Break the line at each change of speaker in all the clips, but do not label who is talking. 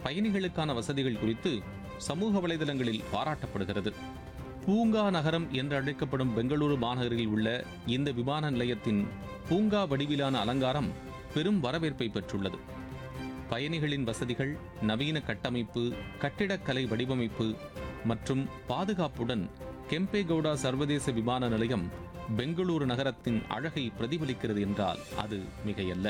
பயணிகளுக்கான வசதிகள் குறித்து சமூக வலைதளங்களில் பாராட்டப்படுகிறது பூங்கா நகரம் என்று அழைக்கப்படும் பெங்களூரு மாநகரில் உள்ள இந்த விமான நிலையத்தின் பூங்கா வடிவிலான அலங்காரம் பெரும் வரவேற்பை பெற்றுள்ளது பயணிகளின் வசதிகள் நவீன கட்டமைப்பு கட்டிடக்கலை வடிவமைப்பு மற்றும் பாதுகாப்புடன் கெம்பேகவுடா சர்வதேச விமான நிலையம் பெங்களூரு நகரத்தின் அழகை பிரதிபலிக்கிறது என்றால் அது மிகையல்ல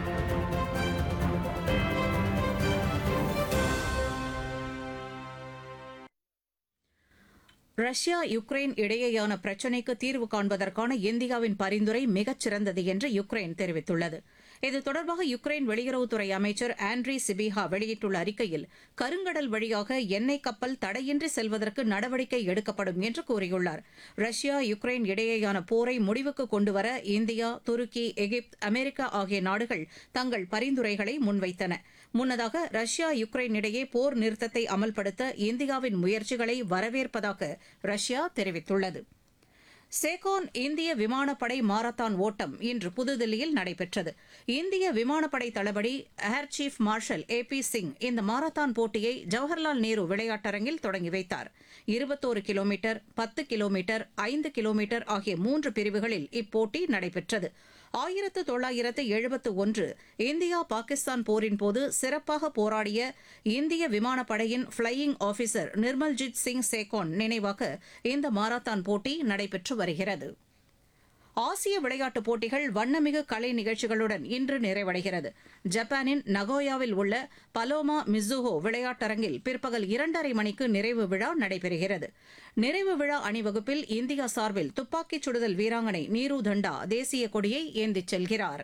ரஷ்யா யுக்ரைன் இடையேயான பிரச்சினைக்கு தீர்வு காண்பதற்கான இந்தியாவின் பரிந்துரை மிகச் சிறந்தது என்று யுக்ரைன் தெரிவித்துள்ளது இது தொடர்பாக யுக்ரைன் வெளியுறவுத்துறை அமைச்சர் ஆண்ட்ரி சிபிஹா வெளியிட்டுள்ள அறிக்கையில் கருங்கடல் வழியாக எண்ணெய் கப்பல் தடையின்றி செல்வதற்கு நடவடிக்கை எடுக்கப்படும் என்று கூறியுள்ளார் ரஷ்யா யுக்ரைன் இடையேயான போரை முடிவுக்கு கொண்டுவர இந்தியா துருக்கி எகிப்து அமெரிக்கா ஆகிய நாடுகள் தங்கள் பரிந்துரைகளை முன்வைத்தன முன்னதாக ரஷ்யா யுக்ரைன் இடையே போர் நிறுத்தத்தை அமல்படுத்த இந்தியாவின் முயற்சிகளை வரவேற்பதாக ரஷ்யா தெரிவித்துள்ளது சேகோன் இந்திய விமானப்படை மாரத்தான் ஓட்டம் இன்று புதுதில்லியில் நடைபெற்றது இந்திய விமானப்படை தளபதி air chief marshal A P Singh இந்த மாரத்தான் போட்டியை ஜவஹர்லால் நேரு விளையாட்டரங்கில் தொடங்கி வைத்தார் இருபத்தோரு கிலோமீட்டர் பத்து கிலோமீட்டர் ஐந்து கிலோமீட்டர் ஆகிய மூன்று பிரிவுகளில் இப்போட்டி நடைபெற்றது ஆயிரத்து தொள்ளாயிரத்து எழுபத்து ஒன்று இந்தியா பாகிஸ்தான் போரின் போது சிறப்பாக போராடிய இந்திய விமானப்படையின் ஃபிளையிங் ஆபீசர் நிர்மல்ஜித் சிங் சேகோன் நினைவாக இந்த மாரத்தான் போட்டி நடைபெற்று வருகிறது ஆசிய விளையாட்டுப் போட்டிகள் வண்ணமிகு கலை நிகழ்ச்சிகளுடன் இன்று நிறைவடைகிறது ஜப்பானின் நகோயாவில் உள்ள பலோமா மிசுஹோ விளையாட்டரங்கில் பிற்பகல் இரண்டரை மணிக்கு நிறைவு விழா நடைபெறுகிறது நிறைவு விழா அணிவகுப்பில் இந்தியா சார்பில் துப்பாக்கிச் சுடுதல் வீராங்கனை நீரு தண்டா தேசிய கொடியை ஏந்திச் செல்கிறார்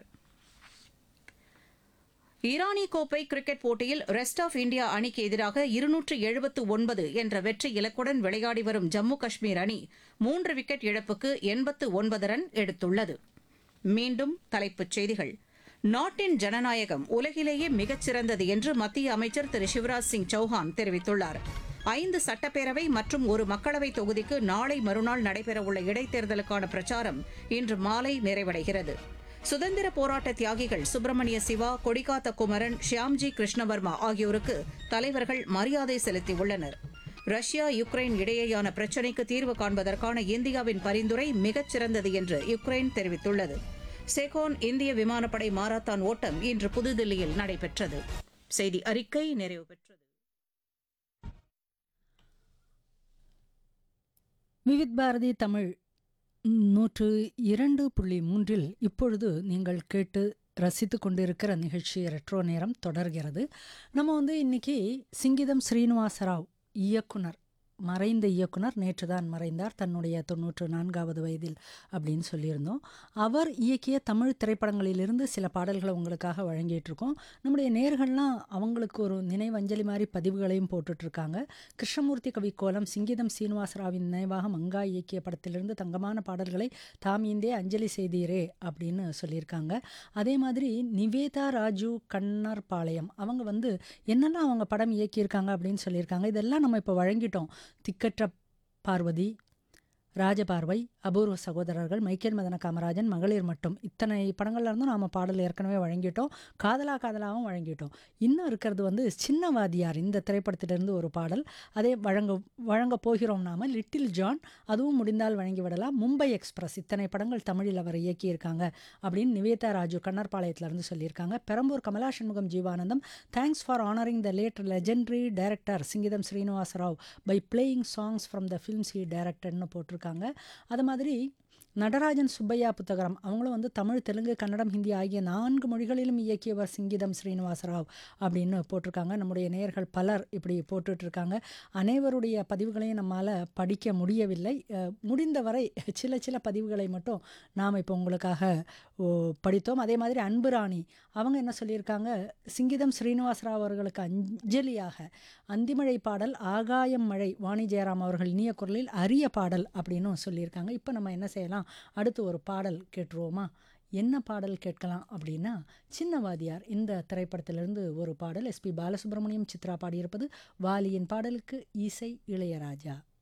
ஈரானி கோப்பை கிரிக்கெட் போட்டியில் ரெஸ்ட் ஆஃப் இந்தியா அணிக்கு எதிராக இருநூற்று எழுபத்து ஒன்பது என்ற வெற்றி இலக்குடன் விளையாடி வரும் ஜம்மு காஷ்மீர் அணி மூன்று விக்கெட் இழப்புக்கு எண்பத்து ஒன்பது ரன் எடுத்துள்ளது மீண்டும் தலைப்புச் செய்திகள் நாட்டின் ஜனநாயகம் உலகிலேயே மிகச்சிறந்தது என்று மத்திய அமைச்சர் திரு சிவராஜ் சிங் சௌஹான் தெரிவித்துள்ளார் ஐந்து சட்டப்பேரவை மற்றும் ஒரு மக்களவைத் தொகுதிக்கு நாளை மறுநாள் நடைபெறவுள்ள இடைத்தேர்தலுக்கான பிரச்சாரம் இன்று மாலை நிறைவடைகிறது சுதந்திர போராட்ட தியாகிகள் சுப்பிரமணிய சிவா கொடிகாத்த குமரன் ஷியாம்ஜி கிருஷ்ணவர்மா ஆகியோருக்கு தலைவர்கள் மரியாதை செலுத்தியுள்ளனர் ரஷ்யா யுக்ரைன் இடையேயான பிரச்சினைக்கு தீர்வு காண்பதற்கான இந்தியாவின் பரிந்துரை மிகச் சிறந்தது என்று யுக்ரைன் தெரிவித்துள்ளது செகோன் இந்திய விமானப்படை மாரத்தான் ஓட்டம் இன்று புதுதில்லியில் நடைபெற்றது செய்தி அறிக்கை நிறைவு பெற்றது
விவித் பாரதி தமிழ் நூற்று இரண்டு புள்ளி மூன்றில் இப்பொழுது நீங்கள் கேட்டு ரசித்து கொண்டிருக்கிற நிகழ்ச்சி ரெட்ரோ நேரம் தொடர்கிறது நம்ம வந்து இன்னைக்கு சிங்கிதம் ஸ்ரீனிவாசராவ் இயக்குனர் மறைந்த இயக்குனர் நேற்று தான் மறைந்தார் தன்னுடைய தொண்ணூற்று நான்காவது வயதில் அப்படின்னு சொல்லியிருந்தோம் அவர் இயக்கிய தமிழ் திரைப்படங்களிலிருந்து சில பாடல்களை உங்களுக்காக வழங்கிட்டு இருக்கோம் நம்முடைய நேர்கள்லாம் அவங்களுக்கு ஒரு நினைவஞ்சலி மாதிரி பதிவுகளையும் போட்டுட்ருக்காங்க கிருஷ்ணமூர்த்தி கவி கோலம் சிங்கிதம் சீனிவாசராவின் நினைவாக மங்கா இயக்கிய படத்திலிருந்து தங்கமான பாடல்களை தாம் இந்தே அஞ்சலி செய்தீரே அப்படின்னு சொல்லியிருக்காங்க அதே மாதிரி நிவேதா ராஜு கண்ணர் பாளையம் அவங்க வந்து என்னெல்லாம் அவங்க படம் இயக்கியிருக்காங்க அப்படின்னு சொல்லியிருக்காங்க இதெல்லாம் நம்ம இப்போ வழங்கிட்டோம் திக்கற்ற பார்வதி ராஜபார்வை அபூர்வ சகோதரர்கள் மைக்கேல் மதன காமராஜன் மகளிர் மட்டும் இத்தனை படங்கள்ல இருந்தும் நாம் பாடல் ஏற்கனவே வழங்கிட்டோம் காதலா காதலாவும் வழங்கிட்டோம் இன்னும் இருக்கிறது வந்து சின்னவாதியார் இந்த திரைப்படத்திலிருந்து ஒரு பாடல் அதே வழங்க வழங்க போகிறோம் நாம லிட்டில் ஜான் அதுவும் முடிந்தால் வழங்கிவிடலாம் மும்பை எக்ஸ்பிரஸ் இத்தனை படங்கள் தமிழில் அவர் இயக்கியிருக்காங்க அப்படின்னு நிவேதா ராஜு கண்ணர்பாளையத்திலிருந்து சொல்லியிருக்காங்க Perambur Kamala Shanmugam Jeevanandam thanks for honouring the late legendary director Singeetham Srinivasa Rao by playing songs from the films he டைரக்டர்னு போட்டிருக்காங்க அது மாதிரி நடராஜன் சுப்பையா புத்தகரம் அவங்களும் வந்து தமிழ் தெலுங்கு கன்னடம் ஹிந்தி ஆகிய நான்கு மொழிகளிலும் இயக்கியவர் சிங்கிதம் ஸ்ரீனிவாசராவ் அப்படின்னு போட்டிருக்காங்க நம்முடைய நேயர்கள் பலர் இப்படி போட்டுட்ருக்காங்க அனைவருடைய பதிவுகளையும் நம்மால் படிக்க முடியவில்லை அஹ், முடிந்தவரை சில சில பதிவுகளை மட்டும் நாம் இப்போ உங்களுக்காக ஓ, படித்தோம் அதே மாதிரி அன்புராணி அவங்க என்ன சொல்லியிருக்காங்க சிங்கிதம் ஸ்ரீனிவாசராவ் அவர்களுக்கு அஞ்சலியாக அந்திமழை பாடல் ஆகாயம் மழை வாணி ஜெயராம் அவர்கள் இனிய குரலில் அரிய பாடல் அப்படின்னு சொல்லியிருக்காங்க இப்போ நம்ம என்ன செய்யலாம் அடுத்து ஒரு பாடல் கேட்டுருவோமா என்ன பாடல் கேட்கலாம் அப்படின்னா சின்னவாதியார் இந்த திரைப்படத்திலிருந்து ஒரு பாடல் எஸ்பி பாலசுப்ரமணியம் சித்ரா பாடியிருப்பது வாலியின் பாடலுக்கு இசை இளையராஜா